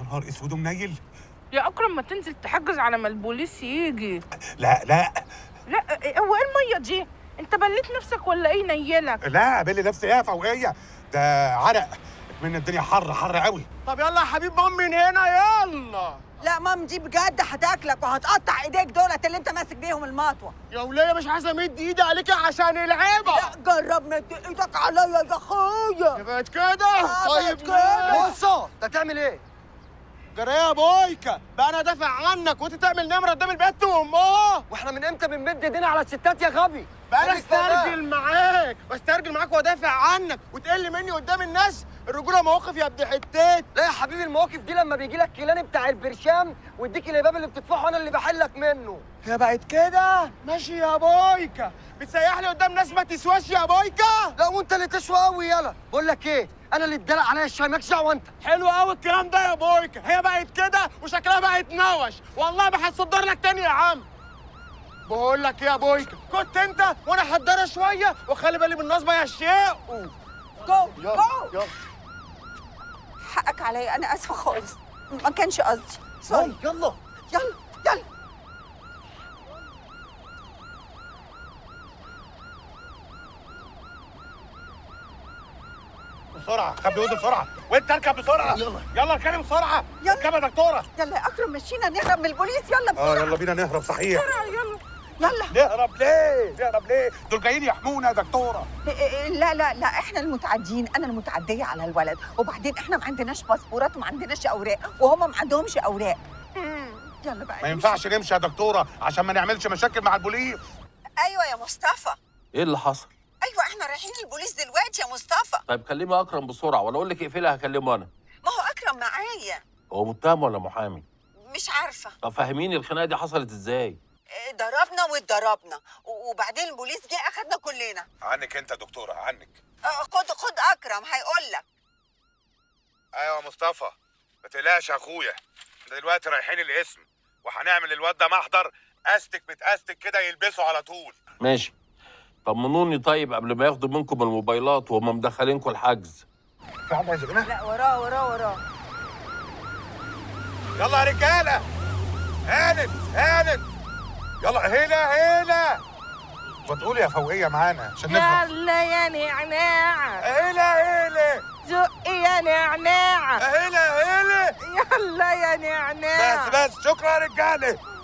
نهار اسود ومنيل يا اكرم ما تنزل تحجز على ما البوليس يجي لا لا لا إيه- هو ايه الميه دي انت بليت نفسك ولا ايه نيلك لا بلي نفسي ايه يا فوقيه ده عرق من الدنيا حر حر قوي طب يلا يا حبيب مام من هنا يلا لا مام دي بجد هتاكلك وهتقطع ايديك دولت اللي انت ماسك بيهم المطوه يا وليه مش عايز امد ايدي عليك عشان العيبه لا جرب مد ايدك عليا يا اخويا بقت كده آه، طيب بقت كده. بصة انت تعمل ايه جرى يا بويكا بقى انا دافع عنك وانت تعمل نمره قدام البيت وامها واحنا من امتى بنمد ايدينا على الستات يا غبي بقى انا خليك فاهم. استرجل معاك بسترجل معاك وادافع عنك وتقل مني قدام الناس الرجوله مواقف يا ابن حتات لا يا حبيبي المواقف دي لما بيجي لك كيلان بتاع البرشام ويديك الهباب اللي بتدفعه انا اللي بحلك منه هي بقت كده ماشي يا بويكا بتسيح لي قدام ناس ما تسواش يا بويكا لا وانت اللي تشوى قوي يلا بقول لك ايه انا اللي اتدلق عليا الشاي مالكش دعوه انت حلو قوي الكلام ده يا بويكا هي بقت كده وشكلها بقت نوش والله ما هتصدر لك تاني يا عم بقول لك إيه يا بويكا كنت انت وانا هدرها شويه وخلي بالي من النصبه يا شيخ جو يلا جو يلا حقك عليا انا اسفه خالص ما كانش قصدي سوري يلا يلا يلا بسرعه خبي وزن بسرعه وانت اركب بسرعه يلا. يلا اركبي بسرعه يلا. اركبي يا دكتوره يلا يا اكرم مشينا نهرب من البوليس يلا اه بسرعه يلا بينا نهرب صحيح يلا يلا نهرب ليه نهرب ليه دول جايين يحمونا يا دكتوره إيه إيه لا لا لا احنا المتعدين انا المتعديه على الولد وبعدين احنا ما عندناش باسبورات وما عندناش اوراق وهم ما عندهمش اوراق يلا بقى ما ينفعش نمشي يا دكتوره عشان ما نعملش مشاكل مع البوليس ايوه يا مصطفى ايه اللي حصل؟ ايوه احنا رايحين البوليس دلوقتي يا مصطفى طيب كلمي اكرم بسرعه ولا اقول لك اقفلها هكلمه انا ما هو اكرم معايا هو متهم ولا محامي؟ مش عارفه طب فهميني الخناقه دي حصلت ازاي؟ إيه، ضربنا واتضربنا و- وبعدين البوليس جه اخدنا كلنا عنك انت يا دكتوره عنك آه، خد خد اكرم هيقول لك ايوه يا مصطفى ما تقلقش يا اخويا احنا دلوقتي رايحين القسم وهنعمل الواد ده محضر استك متاستك كده يلبسه على طول ماشي طمنوني طيب قبل ما ياخدوا منكم الموبايلات وهم مدخلينكم الحجز في حد عايزنا لا وراه وراه وراه يلا يا رجاله هانت هانت يلا هنا هنا وتقولي يا فوقيه معانا عشان نفرح يلا يا نعناع هنا هنا زقي يا نعناع هنا هنا يلا يا نعناع بس بس شكرا يا رجاله